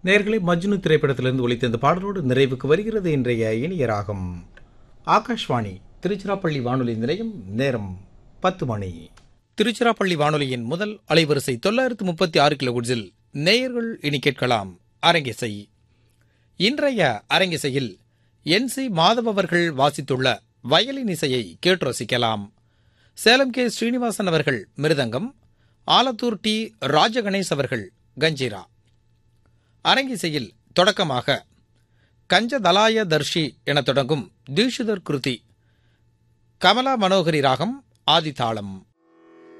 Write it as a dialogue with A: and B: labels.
A: நேர்களை மஜ்னு திரைப்படத்திலிருந்து ஒலித்த இந்த பாடலோடு நிறைவுக்கு வருகிறது இன்றைய இனிய ராகம் ஆகாஷ்வாணி திருச்சிராப்பள்ளி வானொலி நிலையம் நேரம் பத்து மணி திருச்சிராப்பள்ளி வானொலியின் முதல் அலைவரிசை தொள்ளாயிரத்து முப்பத்தி ஆறு கிலோவுட்ஸில் நேயர்கள் இனி கேட்கலாம் அரங்கிசை இன்றைய அரங்கிசையில் என் சி மாதவ் அவர்கள் வாசித்துள்ள வயலின் இசையை கேட்டு ரசிக்கலாம் சேலம் கே ஸ்ரீனிவாசன் அவர்கள் மிருதங்கம் ஆலத்தூர் டி ராஜகணேஷ் அவர்கள் கஞ்சிரா அரங்கிசையில் தொடக்கமாக கஞ்சதலாய தர்ஷி என தொடங்கும் தீஷிதர் கிருதி கமலா மனோகரி ராகம் ஆதிதாளம்